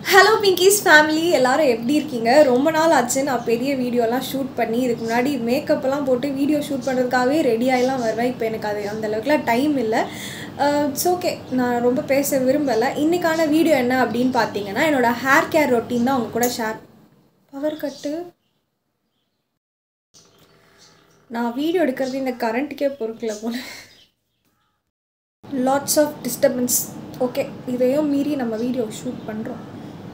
hello Pinky's family எல்லாரும் எப்படி இருக்கீங்க ரொம்ப நாள் ஆச்சு நான் பெரிய வீடியோலாம் ஷூட் பண்ணி இதுக்கு முன்னாடி மேக்கப்லாம் போட்டு வீடியோ ஷூட் பண்ணுறதுக்காகவே ரெடி ஆகிலாம் வருவேன் இப்போ எனக்கு அது அந்த அளவுக்குலாம் டைம் இல்லை இட்ஸ் ஓகே நான் ரொம்ப பேச விரும்பலை இன்றைக்கான வீடியோ என்ன அப்படின்னு பார்த்தீங்கன்னா என்னோடய ஹேர் கேர் ரொட்டீன் தான் அவங்க கூட ஷேர் பவர் கட்டு நான் வீடியோ எடுக்கிறது இந்த கரண்ட்டுக்கே பொறுக்கல போல லாட்ஸ் ஆஃப் டிஸ்டர்பன்ஸ் ஓகே இதையும் மீறி நம்ம வீடியோ ஷூட் பண்ணுறோம்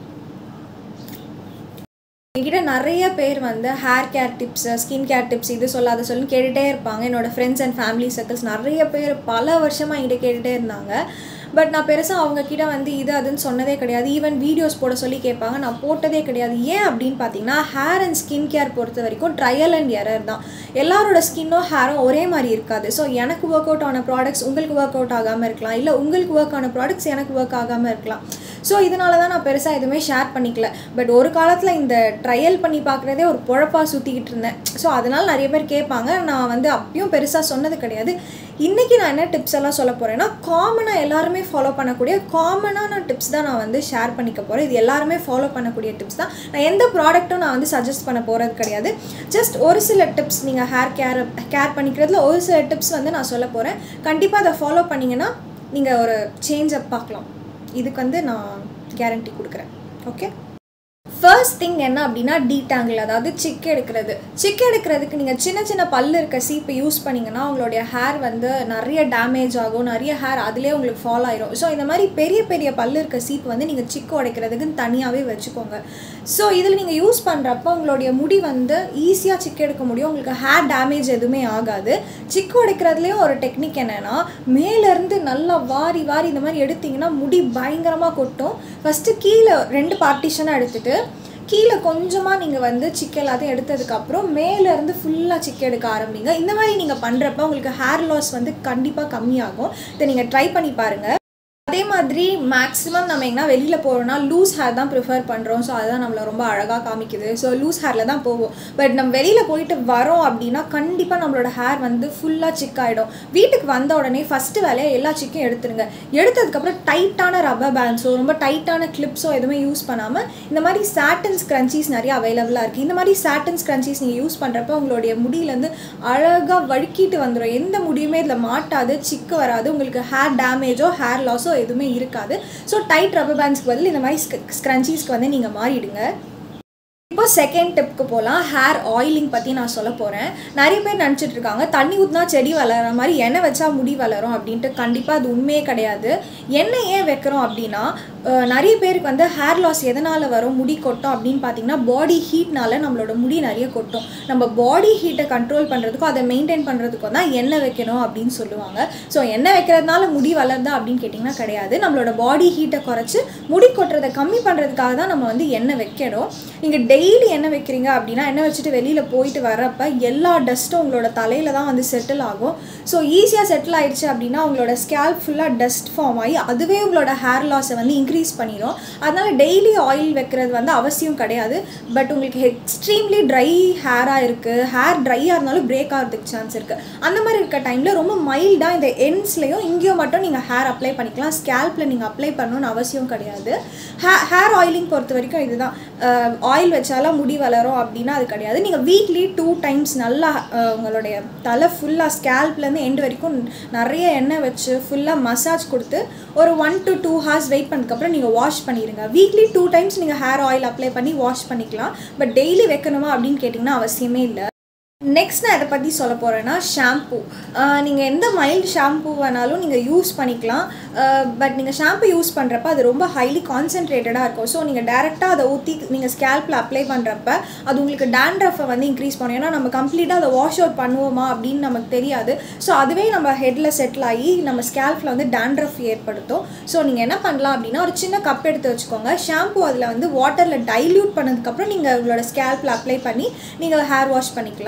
என்கிட்ட நிறைய பேர் வந்து hair care tips skin care tips இது சொல்ல அதை சொல்லி கேட்டுகிட்டே இருப்பாங்க என்னோடய ஃப்ரெண்ட்ஸ் அண்ட் ஃபேமிலி சர்க்கிள்ஸ் நிறைய பேர் பல வருஷமாக என்கிட்ட கேட்டுகிட்டே இருந்தாங்க பட் நான் பெருசாக அவங்கக்கிட்ட வந்து இது அதுன்னு சொன்னதே கிடையாது ஈவன் வீடியோஸ் போட சொல்லி கேட்பாங்க நான் போட்டதே கிடையாது ஏன் அப்படின்னு பார்த்தீங்கன்னா ஹேர் அண்ட் ஸ்கின் கேர் பொறுத்த வரைக்கும் ட்ரையல் அண்ட் எரர் தான் எல்லாரோட ஸ்கின்னும் ஹேரும் ஒரே மாதிரி இருக்காது ஸோ எனக்கு ஒர்க் அவுட் ஆன ப்ராடக்ட்ஸ் உங்களுக்கு ஒர்க் அவுட் ஆகாமல் இருக்கலாம் இல்லை உங்களுக்கு ஒர்க் ஆன ப்ராடக்ட்ஸ் எனக்கு ஒர்க் ஆகாமல் இருக்கலாம் ஸோ இதனால தான் நான் பெருசாக எதுவுமே ஷேர் பண்ணிக்கல பட் ஒரு காலத்தில் இந்த ட்ரையல் பண்ணி பார்க்குறதே ஒரு பொழப்பாக சுற்றிக்கிட்டு இருந்தேன் ஸோ அதனால் நிறைய பேர் கேட்பாங்க நான் வந்து அப்பயும் பெருசாக சொன்னது கிடையாது இன்றைக்கி நான் என்ன டிப்ஸ் எல்லாம் சொல்ல போகிறேன்னா காமனாக எல்லாருமே ஃபாலோ பண்ணக்கூடிய காமனான டிப்ஸ் தான் நான் வந்து ஷேர் பண்ணிக்க போகிறேன் இது எல்லாருமே ஃபாலோ பண்ணக்கூடிய டிப்ஸ் தான் நான் எந்த ப்ராடக்ட்டும் நான் வந்து சஜஸ்ட் பண்ண போகிறது கிடையாது ஜஸ்ட் ஒரு சில டிப்ஸ் நீங்கள் ஹேர் கேர் கேர் பண்ணிக்கிறதுல ஒரு சில டிப்ஸ் வந்து நான் சொல்ல போகிறேன் கண்டிப்பாக அதை ஃபாலோ பண்ணிங்கன்னா நீங்கள் ஒரு சேஞ்சை பார்க்கலாம் இதுக்கு வந்து நான் கேரண்டி கொடுக்குறேன் ஓகே ஃபர்ஸ்ட் திங் என்ன அப்படின்னா டீடாங்கிள் அதாவது சிக் எடுக்கிறது சிக் எடுக்கிறதுக்கு நீங்கள் சின்ன சின்ன பல்லு இருக்க சீப்பை யூஸ் பண்ணிங்கன்னா உங்களுடைய ஹேர் வந்து நிறைய டேமேஜ் ஆகும் நிறைய ஹேர் அதிலே உங்களுக்கு ஃபால் ஆயிரும் ஸோ இந்த மாதிரி பெரிய பெரிய பல்லு இருக்க சீப் வந்து நீங்கள் சிக்கு உடைக்கிறதுக்கு தனியாகவே வச்சுக்கோங்க ஸோ இதில் நீங்கள் யூஸ் பண்ணுறப்போ உங்களுடைய முடி வந்து ஈஸியாக சிக்கு எடுக்க முடியும் உங்களுக்கு ஹேர் டேமேஜ் எதுவுமே ஆகாது சிக்கு உடைக்கிறதுலேயும் ஒரு டெக்னிக் என்னென்னா மேலேருந்து நல்லா வாரி வாரி இந்த மாதிரி எடுத்திங்கன்னா முடி பயங்கரமாக கொட்டும் ஃபஸ்ட்டு கீழே ரெண்டு பார்ட்டிஷனாக எடுத்துகிட்டு கீழே கொஞ்சமாக நீங்கள் வந்து சிக்கு எல்லாத்தையும் எடுத்ததுக்கப்புறம் மேலேருந்து ஃபுல்லாக சிக்கு எடுக்க ஆரம்பிங்க இந்த மாதிரி நீங்கள் பண்ணுறப்ப உங்களுக்கு ஹேர் லாஸ் வந்து கண்டிப்பாக கம்மியாகும் இதை நீங்கள் ட்ரை பண்ணி பாருங்கள் அதே மாதிரி மேக்ஸிமம் நம்ம எங்கன்னா வெளியில் போகிறோம்னா லூஸ் ஹேர் தான் ப்ரிஃபர் பண்ணுறோம் ஸோ அதுதான் நம்மளை ரொம்ப அழகாக காமிக்குது ஸோ லூஸ் ஹேரில் தான் போவோம் பட் நம்ம வெளியில் போயிட்டு வரோம் அப்படின்னா கண்டிப்பாக நம்மளோட ஹேர் வந்து ஃபுல்லாக சிக் ஆகிடும் வீட்டுக்கு வந்த உடனே ஃபஸ்ட்டு வேலையை எல்லா சிக்கும் எடுத்துருங்க எடுத்ததுக்கப்புறம் டைட்டான ரப்பர் பேண்ட்ஸோ ரொம்ப டைட்டான கிளிப்ஸோ எதுவுமே யூஸ் பண்ணாமல் இந்த மாதிரி சாட்டன் ஸ்க்ரன்ச்சீஸ் நிறைய அவைலபிளாக இருக்குது இந்த மாதிரி சாட்டன் ஸ்க்ரன்ச்சீஸ் நீங்கள் யூஸ் பண்ணுறப்ப உங்களுடைய முடியிலேருந்து அழகாக வழுக்கிட்டு வந்துடும் எந்த முடியுமே இதில் மாட்டாது சிக்கு வராது உங்களுக்கு ஹேர் டேமேஜோ ஹேர் லாஸோ எதுவுமே இருக்காது ஸோ டைட் ரப்பர் பேண்ட்ஸ்க்கு பதில் இந்த மாதிரி ஸ்க்ரன்ச்சீஸ்க்கு வந்து நீங்கள் மாறிடுங்க இப்போ செகண்ட் டிப்க்கு போகலாம் ஹேர் ஆயிலிங் பற்றி நான் சொல்ல போகிறேன் நிறைய பேர் நினச்சிட்டு இருக்காங்க தண்ணி ஊற்றினா செடி வளர மாதிரி எண்ணெய் வச்சா முடி வளரும் அப்படின்ட்டு கண்டிப்பாக அது உண்மையே கிடையாது எண்ணெய் ஏன் வைக்கிறோம் அப்படின்னா நிறைய பேருக்கு வந்து ஹேர் லாஸ் எதனால் வரும் முடி கொட்டும் அப்படின்னு பார்த்தீங்கன்னா பாடி ஹீட்னால நம்மளோட முடி நிறைய கொட்டும் நம்ம பாடி ஹீட்டை கண்ட்ரோல் பண்ணுறதுக்கும் அதை மெயின்டைன் பண்ணுறதுக்கும் தான் எண்ணெய் வைக்கணும் அப்படின்னு சொல்லுவாங்க ஸோ எண்ணெய் வைக்கிறதுனால முடி வளருதா அப்படின்னு கேட்டிங்கன்னா கிடையாது நம்மளோட பாடி ஹீட்டை குறைச்சி முடி கொட்டுறதை கம்மி பண்ணுறதுக்காக தான் நம்ம வந்து எண்ணெய் வைக்கணும் நீங்கள் டெய்லி எண்ணெய் வைக்கிறீங்க அப்படின்னா எண்ணெய் வச்சுட்டு வெளியில் போயிட்டு வரப்ப எல்லா டஸ்ட்டும் உங்களோட தலையில் தான் வந்து செட்டில் ஆகும் ஸோ ஈஸியாக செட்டில் ஆயிடுச்சு அப்படின்னா உங்களோட ஸ்கேல்ப் ஃபுல்லாக டஸ்ட் ஃபார்ம் ஆகி அதுவே உங்களோட ஹேர் லாஸை வந்து இன்க்ரீஸ் பண்ணிடும் அதனால் டெய்லி ஆயில் வைக்கிறது வந்து அவசியம் கிடையாது பட் உங்களுக்கு எக்ஸ்ட்ரீம்லி ட்ரை ஹேராக இருக்குது ஹேர் ட்ரையாக இருந்தாலும் பிரேக் ஆகிறதுக்கு சான்ஸ் இருக்குது அந்த மாதிரி இருக்க டைமில் ரொம்ப மைல்டாக இந்த எண்ட்ஸ்லேயும் இங்கேயும் மட்டும் நீங்கள் ஹேர் அப்ளை பண்ணிக்கலாம் ஸ்கேல்பில் நீங்கள் அப்ளை பண்ணணும்னு அவசியம் கிடையாது ஹே ஹேர் ஆயிலிங் பொறுத்த வரைக்கும் இதுதான் ஆயில் வச்சாலும் முடி வளரும் அப்படின்னா அது கிடையாது நீங்கள் வீக்லி டூ டைம்ஸ் நல்லா உங்களுடைய தலை ஃபுல்லாக ஸ்கேல்ப்லேருந்து எண்டு வரைக்கும் நிறைய எண்ணெய் வச்சு ஃபுல்லாக மசாஜ் கொடுத்து ஒரு one to two hours wait பண்ணதுக்கப்புறம் நீங்கள் வாஷ் பண்ணிடுங்க வீக்லி டூ டைம்ஸ் நீங்கள் ஹேர் ஆயில் அப்ளை பண்ணி வாஷ் பண்ணிக்கலாம் பட் டெய்லி வைக்கணுமா அப்படின்னு கேட்டிங்கன்னா அவசியமே இல்லை நெக்ஸ்ட் நான் இதை பற்றி சொல்ல போகிறேன்னா ஷாம்பு நீங்கள் எந்த மைல்டு ஷாம்பு வேணாலும் நீங்கள் யூஸ் பண்ணிக்கலாம் பட் நீங்கள் ஷாம்பு யூஸ் பண்ணுறப்ப அது ரொம்ப ஹைலி கான்சென்ட்ரேட்டடாக இருக்கும் ஸோ நீங்கள் டேரெக்டாக அதை ஊற்றி நீங்கள் ஸ்கேல்பில் அப்ளை பண்ணுறப்ப அது உங்களுக்கு டேண்ட்ரஃபை வந்து இன்க்ரீஸ் பண்ணும் ஏன்னா நம்ம கம்ப்ளீட்டாக அதை வாஷ் அவுட் பண்ணுவோமா அப்படின்னு நமக்கு தெரியாது ஸோ அதுவே நம்ம ஹெட்டில் செட்டில் ஆகி நம்ம ஸ்கேல்பில் வந்து டேண்ட்ரஃப் ஏற்படுத்தும் ஸோ நீங்கள் என்ன பண்ணலாம் அப்படின்னா ஒரு சின்ன கப் எடுத்து வச்சுக்கோங்க ஷாம்பு அதில் வந்து வாட்டரில் டைல்யூட் பண்ணதுக்கப்புறம் நீங்கள் உங்களோட ஸ்கேல்பில் அப்ளை பண்ணி நீங்கள் ஹேர் வாஷ் பண்ணிக்கலாம்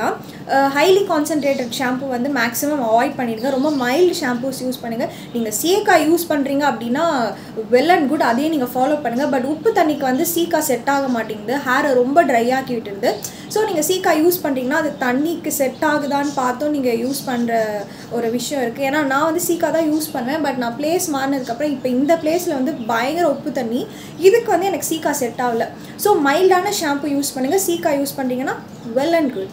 ஹைலி கான்சன்ட்ரேட்டட் ஷாம்பு வந்து மேக்ஸிமம் அவாய்ட் பண்ணிடுங்க ரொம்ப மைல்டு ஷாம்பூஸ் யூஸ் பண்ணுங்கள் நீங்கள் சீக்கா யூஸ் பண்ணுறீங்க அப்படின்னா வெல் அண்ட் குட் அதையே நீங்கள் ஃபாலோ பண்ணுங்கள் பட் உப்பு தண்ணிக்கு வந்து சீக்கா செட் ஆக மாட்டேங்குது ஹேரை ரொம்ப ட்ரை ஆக்கி விட்டுருது ஸோ நீங்கள் சீக்கா யூஸ் பண்ணுறீங்கன்னா அது தண்ணிக்கு செட் ஆகுதான்னு பார்த்தும் நீங்கள் யூஸ் பண்ணுற ஒரு விஷயம் இருக்குது ஏன்னா நான் வந்து சீக்கா தான் யூஸ் பண்ணுவேன் பட் நான் பிளேஸ் மாறினதுக்கப்புறம் இப்போ இந்த பிளேஸில் வந்து பயங்கர உப்பு தண்ணி இதுக்கு வந்து எனக்கு சீக்கா செட் ஆகல ஸோ மைல்டான ஷாம்பு யூஸ் பண்ணுங்கள் சீக்கா யூஸ் பண்ணுறீங்கன்னா வெல் அண்ட் குட்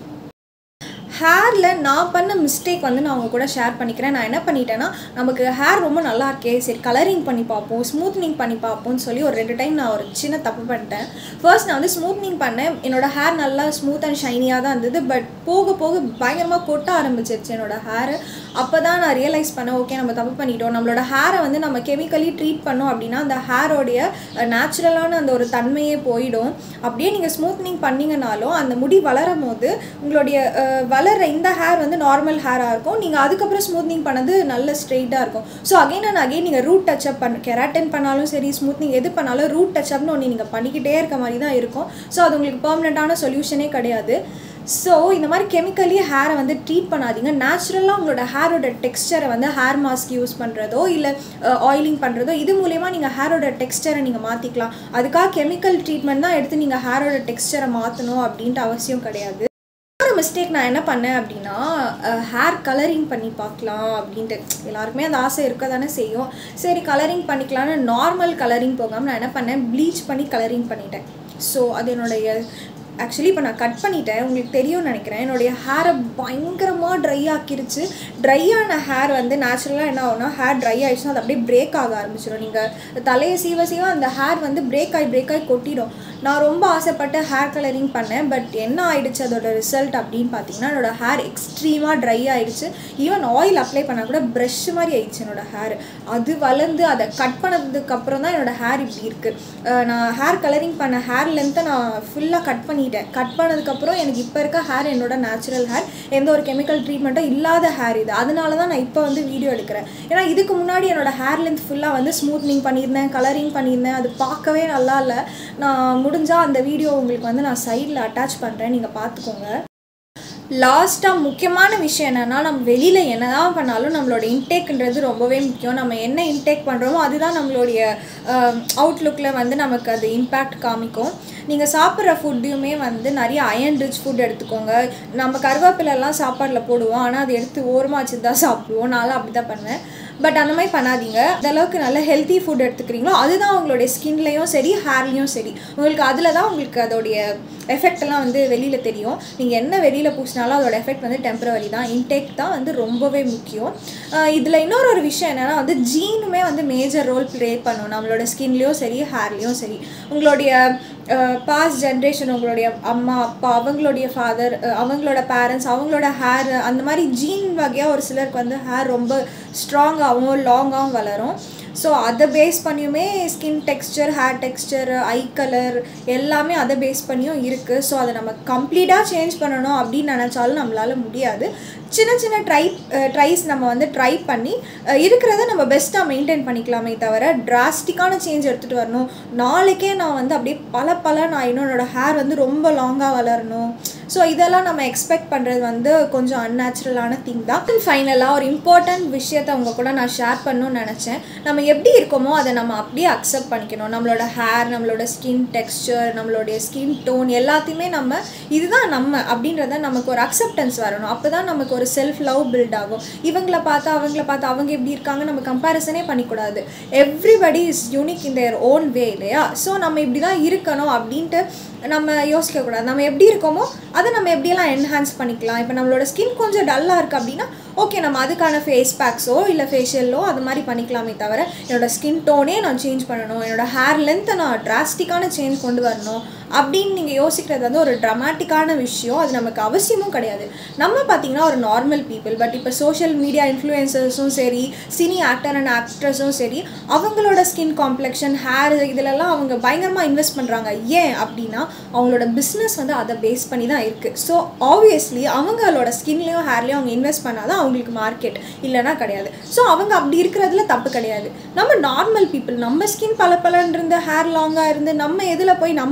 ஹேரில் நான் பண்ண மிஸ்டேக் வந்து நான் அவங்க கூட ஷேர் பண்ணிக்கிறேன் நான் என்ன பண்ணிட்டேன்னா நமக்கு ஹேர் ரொம்ப நல்லா இருக்கே சரி கலரிங் பண்ணி பார்ப்போம் ஸ்மூத்னிங் பண்ணி பார்ப்போம்னு சொல்லி ஒரு ரெண்டு டைம் நான் ஒரு சின்ன தப்பு பண்ணிட்டேன் ஃபர்ஸ்ட் நான் வந்து ஸ்மூத்னிங் பண்ணேன் என்னோட ஹேர் நல்லா ஸ்மூத் அண்ட் ஷைனியாக தான் இருந்தது பட் போக போக பயங்கரமாக கொட்ட ஆரம்பிச்சிருச்சு என்னோட ஹேர் அப்போ தான் நான் ரியலைஸ் பண்ணேன் ஓகே நம்ம தப்பு பண்ணிட்டோம் நம்மளோட ஹேரை வந்து நம்ம கெமிக்கலி ட்ரீட் பண்ணோம் அப்படின்னா அந்த ஹேரோடைய நேச்சுரலான அந்த ஒரு தன்மையே போயிடும் அப்படியே நீங்கள் ஸ்மூத்னிங் பண்ணீங்கனாலும் அந்த முடி வளரும் போது உங்களுடைய அஹ், வளர்ற இந்த ஹேர் வந்து நார்மல் ஹேராக இருக்கும் நீங்கள் அதுக்கப்புறம் ஸ்மூத்னிங் பண்ணது நல்ல ஸ்ட்ரெயிட்டாக இருக்கும் ஸோ அகைன் அண்ட் அகைன் நீங்கள் ரூட் டச்சப் பண்ண கெராட்டின் பண்ணாலும் சரி ஸ்மூத்னிங் எது பண்ணாலும் ரூட் டச்சப்னு ஒன்று நீங்கள் பண்ணிக்கிட்டே இருக்க மாதிரி தான் இருக்கும் ஸோ அது உங்களுக்கு பர்மனெண்ட்டான சொல்யூஷனே கிடையாது ஸோ இந்த மாதிரி கெமிக்கலி ஹேரை வந்து ட்ரீட் பண்ணாதீங்க நேச்சுரலாக உங்களோட ஹேரோட டெக்ஸ்டரை வந்து ஹேர் மாஸ்க் யூஸ் பண்ணுறதோ இல்லை ஆயிலிங் பண்ணுறதோ இது மூலயமா நீங்கள் ஹேரோட டெக்ஸ்டரை நீங்கள் மாற்றிக்கலாம் அதுக்காக கெமிக்கல் ட்ரீட்மெண்ட் தான் எடுத்து நீங்கள் ஹேரோட டெக்ஸ்டரை மாற்றணும் அப்படின்ட்டு அவசியம் கிடையாது ஒரு மிஸ்டேக் நான் என்ன பண்ணேன் அப்படின்னா ஹேர் கலரிங் பண்ணி பார்க்கலாம் அப்படின்ட்டு எல்லாருக்குமே அந்த ஆசை இருக்க தானே செய்யும் சரி கலரிங் பண்ணிக்கலாம்னு நார்மல் கலரிங் போகாமல் நான் என்ன பண்ணேன் ப்ளீச் பண்ணி கலரிங் பண்ணிட்டேன் ஸோ அது என்னுடைய ஆக்சுவலி இப்போ நான் கட் பண்ணிட்டேன் உங்களுக்கு தெரியும்னு நினைக்கிறேன் என்னுடைய ஹேரை பயங்கரமாக ட்ரை ஆக்கிருச்சு ட்ரை ஆன ஹேர் வந்து நேச்சுரலாக என்ன ஆகும்னா ஹேர் ட்ரை ஆயிடுச்சுன்னா அது அப்படியே பிரேக் ஆக ஆரம்பிச்சிடும் நீங்கள் தலையை சீவ சீவ அந்த ஹேர் வந்து பிரேக் ஆகி பிரேக் ஆகி கொட்டிடும் நான் ரொம்ப ஆசைப்பட்டு ஹேர் கலரிங் பண்ணேன் பட் என்ன ஆயிடுச்சு அதோட ரிசல்ட் அப்படின்னு பார்த்தீங்கன்னா என்னோட ஹேர் எக்ஸ்ட்ரீமாக ட்ரை ஆயிடுச்சு ஈவன் ஆயில் அப்ளை பண்ணால் கூட ப்ரஷ் மாதிரி ஆயிடுச்சு என்னோட ஹேர் அது வளர்ந்து அதை கட் பண்ணதுக்கு அப்புறம் தான் என்னோட ஹேர் இப்படி இருக்குது நான் ஹேர் கலரிங் பண்ண ஹேர் லென்த்தை நான் ஃபுல்லாக கட் பண்ணிட்டேன் கட் பண்ணதுக்கப்புறம் எனக்கு இப்போ இருக்க ஹேர் என்னோட நேச்சுரல் ஹேர் எந்த ஒரு கெமிக்கல் ட்ரீட்மெண்ட்டும் இல்லாத ஹேர் இது அதனால தான் நான் இப்போ வந்து வீடியோ எடுக்கிறேன் ஏன்னா இதுக்கு முன்னாடி என்னோட ஹேர் லென்த் ஃபுல்லாக வந்து ஸ்மூத்னிங் பண்ணியிருந்தேன் கலரிங் பண்ணியிருந்தேன் அது பார்க்கவே நல்லா இல்லை நான் முடிஞ்சால் அந்த வீடியோ உங்களுக்கு வந்து நான் சைடில் அட்டாச் பண்ணுறேன் நீங்கள் பார்த்துக்கோங்க லாஸ்ட்டாக முக்கியமான விஷயம் என்னென்னா நம்ம வெளியில் என்ன தான் பண்ணாலும் நம்மளோட இன்டேக்ன்றது ரொம்பவே முக்கியம் நம்ம என்ன இன்டேக் பண்ணுறோமோ அதுதான் நம்மளுடைய அவுட்லுக்கில் வந்து நமக்கு அது இம்பேக்ட் காமிக்கும் நீங்கள் சாப்பிட்ற ஃபுட்டையுமே வந்து நிறைய அயன் ரிச் ஃபுட் எடுத்துக்கோங்க நம்ம கருவேப்பிலெல்லாம் சாப்பாடில் போடுவோம் ஆனால் அது எடுத்து ஓரமாக வச்சு தான் சாப்பிடுவோம் நான்லாம் அப்படி தான் பண்ணுவேன் பட் அந்த மாதிரி பண்ணாதீங்க அந்த அளவுக்கு நல்ல ஹெல்த்தி ஃபுட் எடுத்துக்கிறீங்களோ அதுதான் உங்களுடைய ஸ்கின்லேயும் சரி ஹேர்லேயும் சரி உங்களுக்கு அதில் தான் உங்களுக்கு அதோடைய எஃபெக்ட் எல்லாம் வந்து வெளியில் தெரியும் நீங்கள் என்ன வெளியில் பூசினாலும் அதோட எஃபெக்ட் வந்து டெம்பரவரி தான் இன்டேக் தான் வந்து ரொம்பவே முக்கியம் இதில் இன்னொரு ஒரு விஷயம் என்னென்னா வந்து ஜீனுமே வந்து மேஜர் ரோல் ப்ளே பண்ணும் நம்மளோட ஸ்கின்லேயும் சரி ஹேர்லேயும் சரி உங்களுடைய பாஸ்ட் ஜென்ரேஷன் உங்களுடைய அம்மா அப்பா அவங்களுடைய ஃபாதர் அவங்களோட பேரண்ட்ஸ் அவங்களோட ஹேர் அந்த மாதிரி ஜீன் வகையாக ஒரு சிலருக்கு வந்து ஹேர் ரொம்ப ஸ்ட்ராங்காகவும் லாங்காகவும் வளரும் ஸோ அதை பேஸ் பண்ணியுமே skin texture hair texture eye colour எல்லாமே அதை பேஸ் பண்ணியும் இருக்குது ஸோ அதை நம்ம கம்ப்ளீட்டாக சேஞ்ச் பண்ணணும் அப்படின்னு நினச்சாலும் நம்மளால் முடியாது சின்ன சின்ன ட்ரை ட்ரைஸ் நம்ம வந்து ட்ரை பண்ணி அஹ், இருக்கிறத நம்ம பெஸ்ட்டாக மெயின்டைன் பண்ணிக்கலாமே தவிர டிராஸ்டிக்கான சேஞ்ச் எடுத்துகிட்டு வரணும் நாளைக்கே நான் வந்து அப்படியே பல பல நான் என்னோட ஹேர் வந்து ரொம்ப லாங்காக வளரணும் ஸோ இதெல்லாம் நம்ம எக்ஸ்பெக்ட் பண்ணுறது வந்து கொஞ்சம் அன்நேச்சுரலான திங் தான் ஃபைனலாக ஒரு இம்பார்ட்டன்ட் விஷயத்தை அவங்க கூட நான் ஷேர் பண்ணணும்னு நினச்சேன் நம்ம எப்படி இருக்கோமோ அதை நம்ம அப்படியே அக்செப்ட் பண்ணிக்கணும் நம்மளோட ஹேர் நம்மளோட ஸ்கின் டெக்ஸ்சர் நம்மளுடைய ஸ்கின் டோன் எல்லாத்தையுமே நம்ம இதுதான் நம்ம அப்படின்றத நமக்கு ஒரு அக்செப்டன்ஸ் வரணும் அப்போ தான் நமக்கு ஒரு செல்ஃப் லவ் பில்ட் ஆகும் இவங்கள பார்த்தா அவங்கள பார்த்தா அவங்க எப்படி இருக்காங்க நம்ம கம்பேரிசனே பண்ணிக்கூடாது everybody is unique in their own way இல்லையா ஸோ நம்ம இப்படி தான் இருக்கணும் அப்படின்ட்டு நம்ம யோசிக்கக்கூடாது நம்ம எப்படி இருக்கோமோ அதை நம்ம எப்படியெல்லாம் என்ஹான்ஸ் பண்ணிக்கலாம் இப்போ நம்மளோட ஸ்கின் கொஞ்சம் டல்லாக இருக்குது அப்படின்னா ஓகே நம்ம அதுக்கான ஃபேஸ் பேக்ஸோ இல்லை ஃபேஷியலோ அது மாதிரி பண்ணிக்கலாமே தவிர என்னோட ஸ்கின் டோனே நான் சேஞ்ச் பண்ணணும் என்னோட ஹேர் லென்த்தை நான் டிராஸ்டிக்கான சேஞ்ச் கொண்டு வரணும் அப்படின்னு நீங்கள் யோசிக்கிறது வந்து ஒரு ட்ரமாட்டிக்கான விஷயம் அது நமக்கு அவசியமும் கிடையாது நம்ம பார்த்தீங்கன்னா ஒரு நார்மல் பீப்புள் பட் இப்போ சோஷியல் மீடியா இன்ஃப்ளூயன்சர்ஸும் சரி சினி ஆக்டர் அண்ட் ஆக்ட்ரஸும் சரி அவங்களோட ஸ்கின் காம்ப்ளெக்ஷன் ஹேர் இதிலெல்லாம் அவங்க பயங்கரமாக இன்வெஸ்ட் பண்ணுறாங்க ஏன் அப்படின்னா அவங்களோட பிஸ்னஸ் வந்து அதை பேஸ் பண்ணி தான் இருக்குது ஸோ ஆப்வியஸ்லி அவங்களோட ஸ்கின்லேயும் ஹேர்லேயும் அவங்க இன்வெஸ்ட் பண்ணாதான் அவங்களுக்கு மார்க்கெட் இல்லைன்னா கிடையாது ஸோ அவங்க அப்படி இருக்கிறதுல தப்பு கிடையாது நம்ம நார்மல் பீப்புள் நம்ம ஸ்கின் பல இருந்து ஹேர் லாங்காக இருந்து நம்ம எதில் போய் நம்ம அப்பியர்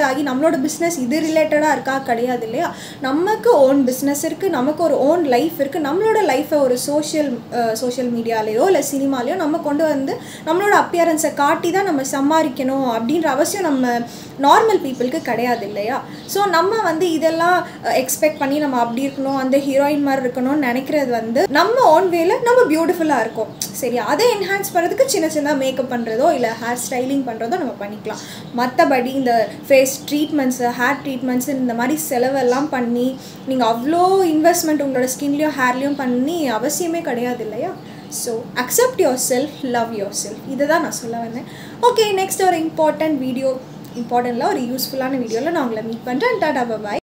இன்ஸ்பயர் ஆகி நம்மளோட பிஸ்னஸ் இது ரிலேட்டடாக இருக்கா கிடையாது இல்லையா நமக்கு ஓன் பிஸ்னஸ் இருக்குது நமக்கு ஒரு ஓன் லைஃப் இருக்குது நம்மளோட லைஃப்பை ஒரு சோஷியல் சோஷியல் மீடியாலேயோ இல்லை சினிமாலேயோ நம்ம கொண்டு வந்து நம்மளோட அப்பியரன்ஸை காட்டி தான் நம்ம சம்பாதிக்கணும் அப்படின்ற அவசியம் நம்ம நார்மல் பீப்புளுக்கு கிடையாது இல்லையா ஸோ நம்ம வந்து இதெல்லாம் எக்ஸ்பெக்ட் பண்ணி நம்ம அப்படி இருக்கணும் அந்த ஹீரோயின் மாதிரி இருக்கணும்னு நினைக்கிறது வந்து நம்ம ஓன் வேல நம்ம பியூட்டிஃபுல்லாக இருக்கும் சரி அதை என்ஹான்ஸ் பண்ணுறதுக்கு சின்ன சின்ன மேக்கப் பண்ணுறதோ இல்லை ஹேர் ஸ்டைலிங் பண்ணுறதோ நம்ம பண்ணிக்கலாம் மற்றபடி இந்த ஃபேஸ் ட்ரீட்மெண்ட்ஸு ஹேர் ட்ரீட்மெண்ட்ஸ் இந்த மாதிரி செலவெல்லாம் பண்ணி நீங்கள் அவ்வளோ இன்வெஸ்ட்மெண்ட் உங்களோட ஸ்கின்லேயும் ஹேர்லேயும் பண்ணி அவசியமே கிடையாது இல்லையா so accept yourself love yourself இதை தான் நான் சொல்ல வந்தேன் ஓகே நெக்ஸ்ட் ஒரு இம்பார்ட்டன்ட் வீடியோ இம்பார்ட்டண்ட்டில் ஒரு யூஸ்ஃபுல்லான வீடியோவில் நான் உங்களை மீட் பண்ணுறேன் டாடா பாய்